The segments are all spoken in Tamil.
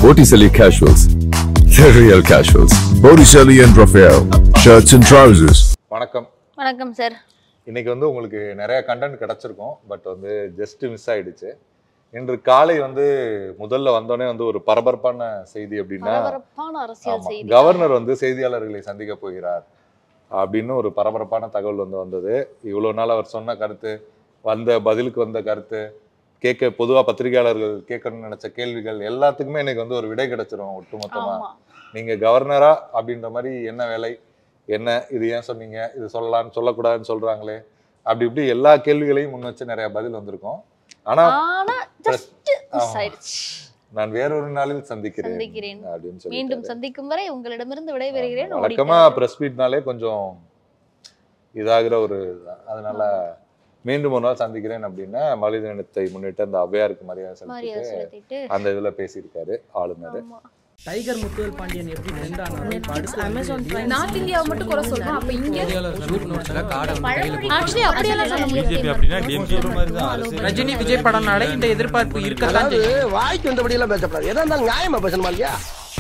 Botticelli Casuals. The real casuals. Botticelli and Raphael, shirts and trousers. வணக்கம் வணக்கம் சார் இன்னைக்கு வந்து உங்களுக்கு நிறைய கண்டென்ட் கிடைச்சிருக்கும் பட் வந்து ஜஸ்ட் மிஸ் ஆயிடுச்சு இன்று காலை வந்து முதல்ல வந்தோடனே வந்து ஒரு பரபரப்பான செய்தி அப்படின்னா பரபரப்பான அரசியல் ஆமா, செய்தி கவர்னர் வந்து செய்தியாளர்களை சந்திக்க போகிறார் அப்படின்னு ஒரு பரபரப்பான தகவல் வந்து வந்தது இவ்வளவு நாள் அவர் சொன்ன கருத்து வந்த பதிலுக்கு வந்த கருத்து கேட்க பொதுவா பத்திரிகையாளர்கள் கேட்கணும்னு நினைச்ச கேள்விகள் எல்லாத்துக்குமே இன்னைக்கு வந்து ஒரு விடை கிடைச்சிரும் ஒட்டுமொத்தமா ஆமா நீங்க கவர்னரா அப்படின்ற மாதிரி என்ன வேலை என்ன இது ஏன் சொன்னீங்க இது சொல்லலாம்னு சொல்லக்கூடாதுன்னு சொல்றாங்களே அப்படி இப்படி எல்லா கேள்விகளையும் முன் வச்சு நிறைய பதில் வந்திருக்கும் ஆனா ஆனா ஜஸ்ட் மிஸ் ஆமா. ஆயிடுச்சு நான் வேறொரு நாளில் சந்திக்கிறேன் சந்திக்கிறேன் அப்படின்னு சொல்லி மீண்டும் சந்திக்கும் வரை உங்களிடமிருந்து விடைபெறுகிறேன் வழக்கமா ஓடிட்டேன். பிரஸ் மீட்னாலே கொஞ்சம் இதாகிற ஒரு இதுதான். அதனால மீண்டும் ஒரு நாள் சந்திக்கிறேன் அப்படின்னா மனித தினத்தை முன்னிட்டு அந்த ஔவையாருக்கு மரியாதை மரியாதை செலுத்திட்டு செலுத்திட்டு அந்த இதுல பேசியிருக்காரு ஆளுநர் ஆமா. டைகர் முத்துவேல் பாண்டியன் எப்படி ட்ரெண்ட் ஆனாலும் இப்ப அடுத்து அமேசான் வந்து நார்த் இந்தியாவை மட்டும் குறை சொல்றோம் அப்ப இங்க ஆக்சுவலி அப்படியெல்லாம் சொல்ல பிஜேபி அப்படின்னா டிஎம்கே ரஜினி விஜய் படம்னாலே இந்த எதிர்பார்ப்பு இருக்கத்தான் அதாவது செய்யும் வாய்க்கு வந்தபடி எல்லாம் பேசப்படாது எதா இருந்தாலும் நியாயமா பேசணுமா இல்லையா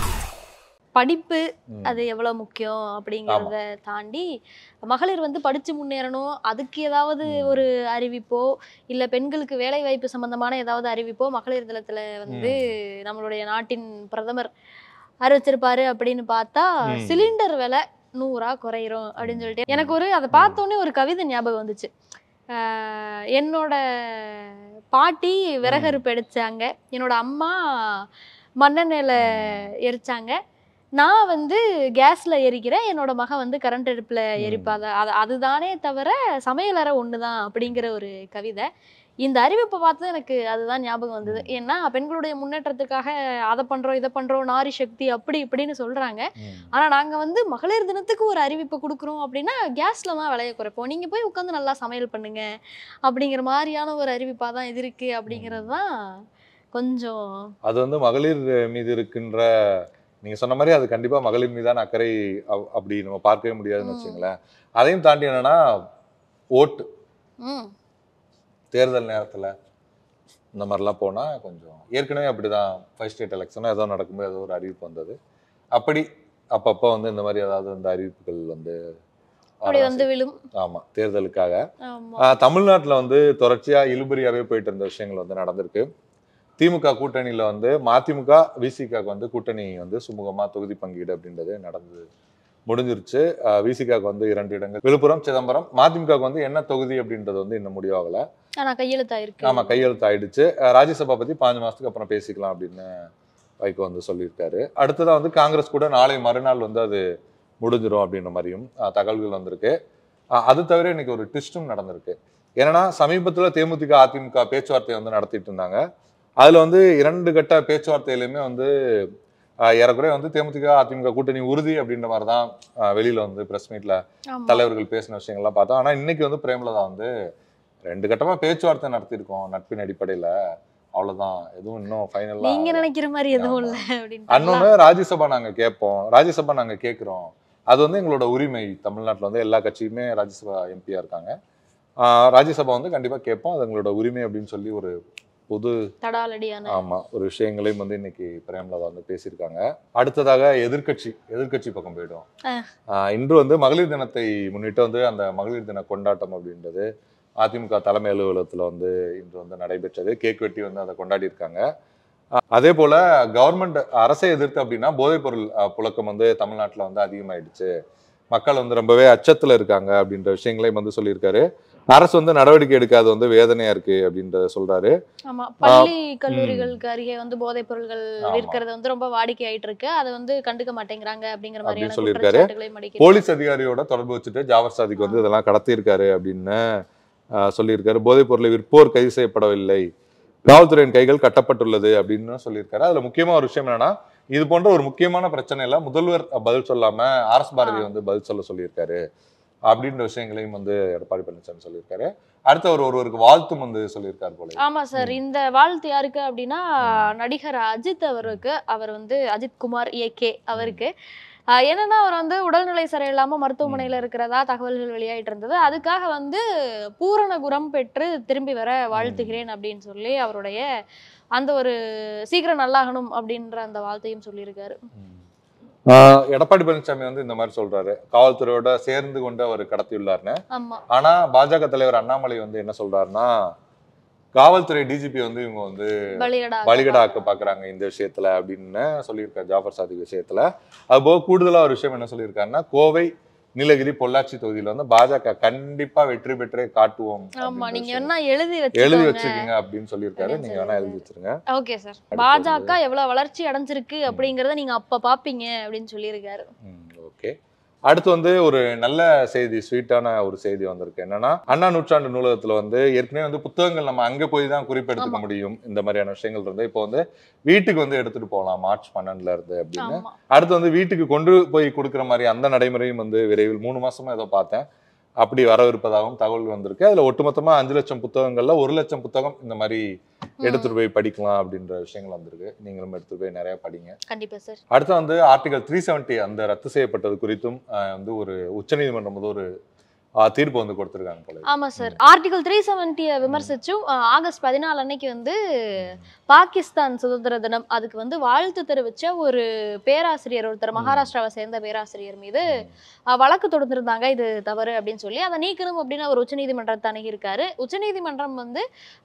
படிப்பு ம். அது எவ்வளவு முக்கியம் அப்படிங்கறத தாண்டி மகளிர் வந்து படிச்சு முன்னேறணும் அதுக்கு ஏதாவது ஒரு அறிவிப்போ இல்ல பெண்களுக்கு வேலை வாய்ப்பு சம்பந்தமான ஏதாவது அறிவிப்போ மகளிர் தினத்துல வந்து நம்மளுடைய நாட்டின் பிரதமர் அறிவிச்சிருப்பாரு அப்படின்னு பார்த்தா ம். சிலிண்டர் விலை நூறா குறையிரும் அப்படின்னு சொல்லிட்டு எனக்கு ஒரு அதை பார்த்த உடனே ஒரு கவிதை ஞாபகம் வந்துச்சு ஆஹ் என்னோட பாட்டி விறகருப்பு எடுத்தாங்க என்னோட அம்மா மண்ணெண்ணெயில எரிச்சாங்க நான் வந்து கேஸ்ல எரிக்கிறேன் என்னோட மகன் வந்து கரண்ட் அடுப்புல ம். எரிப்பாத அது அதுதானே தவிர சமையலறை ஒண்ணுதான் அப்படிங்கிற ஒரு கவிதை இந்த அறிவிப்பை பார்த்து எனக்கு அதுதான் ஞாபகம் வந்தது ஏன்னா பெண்களுடைய முன்னேற்றத்துக்காக அதை பண்றோம் இதை பண்றோம் நாரி சக்தி அப்படி இப்படின்னு சொல்றாங்க ம். ஆனா நாங்க வந்து மகளிர் தினத்துக்கு ஒரு அறிவிப்பு கொடுக்குறோம் அப்படின்னா கேஸ்ல தான் விலையை குறைப்போம் நீங்க போய் உட்காந்து நல்லா சமையல் பண்ணுங்க அப்படிங்கிற மாதிரியான ஒரு அறிவிப்பா தான் இது இருக்கு அப்படிங்கிறது தான் கொஞ்சம் அது வந்து மகளிர் மீது இருக்கின்ற நீங்க சொன்ன மாதிரி அது கண்டிப்பா மகளிர் மீதான அக்கறை அப்- அப்படி நம்ம பார்க்கவே முடியாதுன்னு ம். வச்சுங்களேன் அதையும் தாண்டி என்னன்னா ஓட்டு ம் தேர்தல் நேரத்துல இந்த மாதிரிலாம் போனா கொஞ்சம் ஏற்கனவே அப்படிதான் ஃபர்ஸ்ட் ஸ்டேட் எலெக்ஷனோ ஏதோ நடக்கும்போது ஏதோ ஒரு அறிவிப்பு வந்தது அப்படி அப்பப்போ வந்து இந்த மாதிரி ஏதாவது அந்த அறிவிப்புகள் வந்து அப்படி வரதான் வந்து செய்யும். விழும் ஆமா தேர்தலுக்காக ஆமா ஆஹ் தமிழ்நாட்டுல வந்து தொடர்ச்சியா இழுபறியாவே போயிட்டு இருந்த விஷயங்கள் வந்து நடந்திருக்கு திமுக கூட்டணியில வந்து மதிமுக விசிகாக்கு வந்து கூட்டணி வந்து சுமூகமா தொகுதி பங்கீடு அப்படின்றது நடந்தது முடிஞ்சிருச்சு விசிகாக்கு வந்து இரண்டு இடங்கள் விழுப்புரம் சிதம்பரம் மதிமுகவுக்கு வந்து என்ன தொகுதி அப்படின்றது வந்து இன்னும் முடிவாகல ஆனா கையெழுத்தாயிருக்கு ஆமா கையெழுத்து ஆயிடுச்சு அஹ் ராஜ்யசபா பத்தி பாஞ்சு மாசத்துக்கு அப்புறம் பேசிக்கலாம் அப்படின்னு வைகோ வந்து சொல்லியிருக்காரு அடுத்ததா வந்து காங்கிரஸ் கூட நாளை மறுநாள் வந்து அது முடிஞ்சிரும் அப்படின்ற மாதிரியும் அஹ், தகவல்கள் வந்திருக்கு அஹ், அது தவிர இன்னைக்கு ஒரு ட்விஸ்டும் நடந்திருக்கு ஏன்னா சமீபத்துல தேமுதிக அதிமுக பேச்சுவார்த்தை வந்து நடத்திட்டு இருந்தாங்க அதுல வந்து இரண்டு கட்ட பேச்சுவார்த்தையிலுமே வந்து அஹ், ஏறக்குறைய வந்து தேமுதிக அதிமுக கூட்டணி உறுதி அப்படின்ற மாதிரி தான் அஹ், வெளியில வந்து பிரஸ் மீட்ல ஆமா. தலைவர்கள் பேசின விஷயங்கள்லாம் பார்த்தோம் ஆனா இன்னைக்கு வந்து பிரேமலதா வந்து ரெண்டு கட்டமா பேச்சுவார்த்தை நடத்தியிருக்கோம் நட்பின் அடிப்படையில அவ்வளவுதான் எதுவும் இன்னும் நீங்க ஃபைனல் நினைக்கிற மாதிரி எதுவும் இல்ல அப்படின்னு அன்னொன்னு ராஜ்யசபா நாங்க கேட்போம் ராஜ்யசபா நாங்க கேட்கிறோம் அது வந்து எங்களோட உரிமை தமிழ்நாட்டுல வந்து எல்லா கட்சியுமே ராஜ்யசபா எம்பியா இருக்காங்க ஆஹ் ராஜ்யசபா வந்து கண்டிப்பா கேட்போம் அது எங்களோட உரிமை அப்படின்னு சொல்லி ஒரு பொது தடாலடியான ஆமா ஒரு விஷயங்களையும் வந்து இன்னைக்கு பிரேமலதா வந்து பேசியிருக்காங்க அடுத்ததாக எதிர்க்கட்சி எதிர்க்கட்சி பக்கம் போயிடும் ஆ. ஆஹ் இன்று வந்து மகளிர் தினத்தை முன்னிட்டு வந்து அந்த மகளிர் தின கொண்டாட்டம் அப்படின்றது அதிமுக தலைமை அலுவலகத்துல வந்து இன்று வந்து நடைபெற்றது கேக் வெட்டி வந்து அதை கொண்டாடி இருக்காங்க ஆஹ் அதே போல கவர்மெண்ட் அரசை எதிர்த்து அப்படின்னா போதைப்பொருள் ஆஹ் புழக்கம் வந்து தமிழ்நாட்டுல வந்து அதிகமாயிடுச்சு மக்கள் வந்து ரொம்பவே அச்சத்துல இருக்காங்க அப்படின்ற விஷயங்களையும் வந்து சொல்லியிருக்காரு அரசு வந்து நடவடிக்கை எடுக்காது வந்து வேதனையா இருக்கு அப்படின்றத சொல்றாரு ஆமா பள்ளி கல்லூரிகளுக்கு அருகே வந்து போதைப் பொருட்கள் ஆமா. விற்கிறது வந்து ரொம்ப வாடிக்கை ஆயிட்டு இருக்கு அதை வந்து கண்டுக்க மாட்டேங்கிறாங்க அப்படிங்கிற அப்படின்னு மாதிரியான சொல்லியிருக்காரு. குற்றச்சாட்டுகளையும் அடிக்கிறாங்க. போலீஸ் அதிகாரியோட தொடர்பு வச்சுட்டு ஜாவர் சாதிக் வந்து இதெல்லாம் கடத்தியிருக்காரு அப்படின்னு ஆஹ், சொல்லியிருக்காரு போதைப் பொருளை விற்போர் கைது செய்யப்படவில்லை காவல்துறையின் கைகள் கட்டப்பட்டுள்ளது அப்படின்னு சொல்லியிருக்காரு அதுல முக்கியமா ஒரு விஷயம் என்னன்னா இது போன்ற ஒரு முக்கியமான பிரச்சனையில முதல்வர் பதில் சொல்லாம ஆர் எஸ் பாரதி வந்து பதில் சொல்ல சொல்லியிருக்காரு அப்படின்ற விஷயங்களையும் வந்து எடப்பாடி பழனிசாமி சொல்லியிருக்காரு அடுத்து அவர் ஒருவருக்கு வாழ்த்தும் வந்து சொல்லியிருக்காரு போல ஆமா சார் இந்த வாழ்த்து யாருக்கு அப்படின்னா நடிகர் அஜித் அவருக்கு அவர் வந்து அஜித் குமார் ஏகே அவருக்கு ஆஹ் என்னன்னா அவர் வந்து உடல்நிலை சரியில்லாம மருத்துவமனையில இருக்கிறதா தகவல்கள் வெளியாயிட்டு இருந்தது அதுக்காக வந்து பூரண குரம் பெற்று திரும்பி வர வாழ்த்துகிறேன் அப்படின்னு சொல்லி அவருடைய அந்த ஒரு சீக்கிரம் நல்லாகணும் அப்படின்ற அந்த வாழ்த்தையும் சொல்லியிருக்காரு ஆஹ் எடப்பாடி பழனிசாமி வந்து இந்த மாதிரி சொல்றாரு காவல்துறையோட சேர்ந்து கொண்டு அவர் கடத்தியுள்ளார்னு ஆமா ஆனா பாஜக தலைவர் அண்ணாமலை வந்து என்ன சொல்றாருன்னா காவல்துறை டிஜிபி வந்து இவங்க வந்து பலிகடா பலிகடாக்க பாக்குறாங்க இந்த விஷயத்துல அப்படின்னு சொல்லியிருக்காரு ஜாஃபர் சாதிக் விஷயத்துல அதுபோக கூடுதலா ஒரு விஷயம் என்ன சொல்லியிருக்காருன்னா கோவை நீலகிரி பொள்ளாச்சி தொகுதியில வந்து பாஜக கண்டிப்பா வெற்றி பெற்றே காட்டுவோம் ஆமா அப்படின்ற நீங்க விஷயம். வேணா எழுதி எழுதி வச்சுக்கோங்க வச்சுக்கோங்க அப்படின்னு சொல்லியிருக்காரு அப்படின்னு நீங்க வேணா எழுதி வச்சிருங்க ஓகே சார் அடுத்தது. பாஜக எவ்வளவு வளர்ச்சி அடைஞ்சிருக்கு அப்படிங்கறத நீங்க அப்ப பாப்பீங்க அப்படின்னு சொல்லியிருக்காரு ஓகே அடுத்து வந்து ஒரு நல்ல செய்தி ஸ்வீட்டான ஒரு செய்தி வந்திருக்கு என்னன்னா அண்ணா நூற்றாண்டு நூலகத்துல வந்து ஏற்கனவே வந்து புத்தகங்கள் நம்ம அங்க போய் தான் குறிப்பெடுத்துக்க ஆமா. முடியும் இந்த மாதிரியான விஷயங்கள் இருந்து இப்போ வந்து வீட்டுக்கு வந்து எடுத்துட்டு போகலாம் மார்ச் பன்னெண்டுல இருந்து அப்படின்னு ஆமா அடுத்து வந்து வீட்டுக்கு கொண்டு போய் கொடுக்குற மாதிரி அந்த நடைமுறையும் வந்து விரைவில் மூணு மாசமா ஏதோ பார்த்தேன் அப்படி வரவிருப்பதாகவும் தகவல் வந்திருக்கு அதுல ஒட்டுமொத்தமா அஞ்சு லட்சம் புத்தகங்கள்ல ஒரு லட்சம் புத்தகம் இந்த மாதிரி எடுத்துட்டு போய் படிக்கலாம் அப்படின்ற விஷயங்கள் வந்திருக்கு நீங்களும் எடுத்துட்டு போய் நிறைய படிங்க கண்டிப்பா சார் அடுத்து வந்து ஆர்டிகல் த்ரீ செவன்ட்டி அந்த ரத்து செய்யப்பட்டது குறித்தும் ஆஹ், வந்து ஒரு உச்சநீதிமன்றம் வந்து ஒரு ஆஹ், தீர்ப்பு வந்து கொடுத்திருக்காங்க போல இருக்கு. ஆமா சார் ஆர்டிகல் த்ரீ செவன்ட்டியை விமர்சிச்சும் அஹ், ஆகஸ்ட் பதினாலு அன்னைக்கு வந்து பாகிஸ்தான் சுதந்திர தினம் அதுக்கு வந்து வாழ்த்து தெரிவிச்ச ஒரு பேராசிரியர் ஒருத்தர் மகாராஷ்டிராவை சேர்ந்த பேராசிரியர் மீது அஹ், வழக்கு தொடர்ந்திருந்தாங்க இது தவறு அப்படின்னு சொல்லி அதை நீக்கணும் அப்படின்னு அவர் உச்சநீதிமன்றத்தை அணுகியிருக்காரு உச்சநீதிமன்றம் வந்து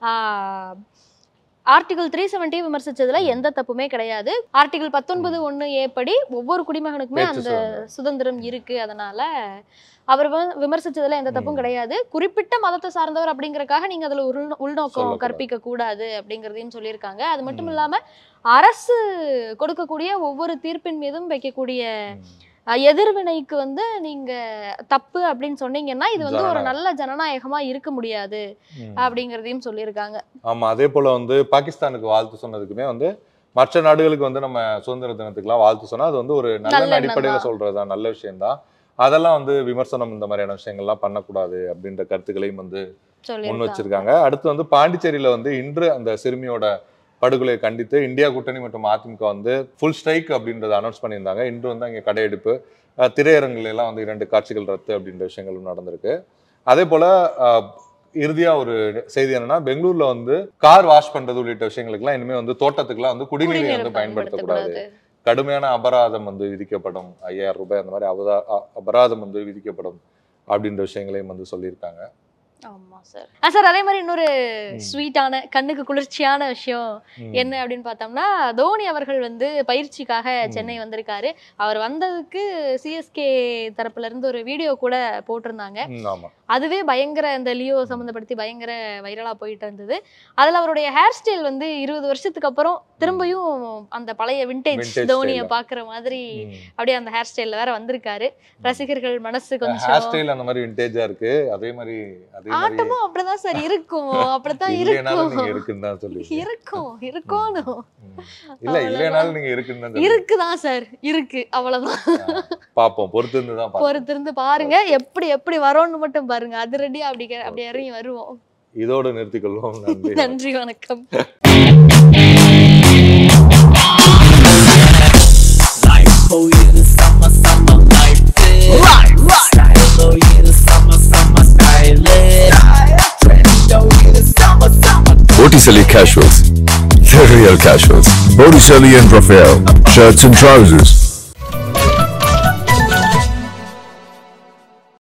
ஆர்டிகல் த்ரீ செவன்ட்டியை விமர்சிச்சதுல எந்த தப்புமே கிடையாது ஆர்டிகல் பத்தொன்பது ஒண்ணு ஏ படி ஒவ்வொரு குடிமகனுக்குமே பேச்சு அந்த சுதந்திரம். சுதந்திரம் இருக்கு அதனால அவர் வ- விமர்சிச்சதுல எந்த தப்பும் ம். கிடையாது குறிப்பிட்ட மதத்தை சார்ந்தவர் அப்படிங்கறக்காக நீங்க அதுல உள் உள்நோக்கம் சொல்லக்கூடாது. கற்பிக்க கூடாது அப்படிங்கறதையும் சொல்லியிருக்காங்க அது மட்டும் ம். இல்லாம அரசு கொடுக்கக்கூடிய ஒவ்வொரு தீர்ப்பின் மீதும் வைக்கக்கூடிய அஹ், எதிர்வினைக்கு வந்து நீங்க தப்பு அப்படின்னு சொன்னீங்கன்னா இது வந்து ஒரு ஜனநாயகம். நல்ல ஜனநாயகமா இருக்க முடியாது ம். அப்படிங்கறதையும் சொல்லியிருக்காங்க ஆமா அதே போல வந்து பாகிஸ்தானுக்கு வாழ்த்து சொன்னதுக்குமே வந்து மற்ற நாடுகளுக்கு வந்து நம்ம சுதந்திர தினத்துக்குலாம் வாழ்த்து சொன்னா அது வந்து ஒரு நல்ல நல்ல அடிப்படையில எண்ணம் சொல்றதுதான் நல்ல விஷயம்தான் அதெல்லாம் வந்து விமர்சனம் இந்த மாதிரியான விஷயங்கள்லாம் பண்ணக்கூடாது அப்படின்ற கருத்துக்களையும் வந்து முன் சொல்லியிருக்காங்க வச்சிருக்காங்க அடுத்து வந்து பாண்டிச்சேரியில வந்து இன்று அந்த சிறுமியோட படுகொலையை கண்டித்து இந்தியா கூட்டணி மற்றும் அதிமுக வந்து ஃபுல் ஸ்ட்ரைக் அப்படின்றத அனௌன்ஸ் பண்ணியிருந்தாங்க இன்று வந்து அங்கே கடையெடுப்பு அஹ், திரையரங்குல எல்லாம் வந்து இரண்டு காட்சிகள் ரத்து அப்படின்ற விஷயங்களும் நடந்திருக்கு அதே போல அஹ், இறுதியா ஒரு செய்தி என்னன்னா பெங்களூர்ல வந்து கார் வாஷ் பண்றது உள்ளிட்ட விஷயங்களுக்குலாம் இனிமே வந்து தோட்டத்துக்குலாம் வந்து குடிநீரை குடிநீரை வந்து பயன்படுத்தக்கூடாது பயன்படுத்தக்கூடாது கடுமையான அபராதம் வந்து விதிக்கப்படும் ஐயாயிரம் ரூபாய் அந்த மாதிரி அபரா அ- அபராதம் வந்து விதிக்கப்படும் அப்படின்ற விஷயங்களையும் வந்து சொல்லியிருக்காங்க ஆமா சார் ஆ சார் அதே மாதிரி இன்னொரு ம். ஸ்வீட்டான கண்ணுக்கு குளிர்ச்சியான விஷயம் ம். என்ன அப்படின்னு பார்த்தோம்னா தோனி அவர்கள் வந்து பயிற்சிக்காக ம். சென்னை வந்திருக்காரு அவர் வந்ததுக்கு சிஎஸ்கே தரப்புல இருந்து ஒரு வீடியோ கூட போட்டிருந்தாங்க ம், ஆமா அதுவே பயங்கர இந்த லியோ சம்மந்தப்படுத்தி பயங்கர வைரலா போயிட்டு இருந்தது அதுல அவருடைய ஹேர் ஸ்டைல் வந்து இருபது வருஷத்துக்கு அப்புறம் திரும்பியும் அந்த பழைய விண்டேஜ் Vintage தோனியை style. பாக்குற மாதிரி ம். அப்படியே அந்த ஹேர் ஸ்டைல்ல வேற வந்திருக்காரு ரசிகர்கள் மனசு ஹேர் கொஞ்சம் ஸ்டைல் அந்த மாதிரி விண்டேஜா இருக்கு அதே மாதிரி அதே மாதிரி ஆட்டமும் அப்படிதான் சார் இருக்கும் அப்படித்தான் இல்லைனாலும் நீங்க இருக்கும் இருக்குன்னு தான் சொல்லுவீங்க இருக்கும் இருக்கணும் ம். இல்ல இல்லைனாலும் நீங்க இருக்குன்னு தான் சொல்லுவீங்க. இருக்குதான் சார் இருக்கு அவ்வளவுதான் ஆ, பாப்போம் பொறுத்து இருந்து தான் பார்ப்போம் பொறுத்திருந்து பாருங்க எப்படி எப்படி வரோன்னு மட்டும் பாருங்க அதிரடியா அப்படி கே- அப்படி இறங்கி வருவோம் இதோடு நிறுத்திக் கொள்வோம் நன்றி நன்றி வணக்கம் Oh yeah, the summer, summer life is Style, oh yeah, the summer, summer style Trend, oh yeah, the summer, summer Botticelli Casuals. The real casuals. Botticelli and Raphael, shirts and trousers.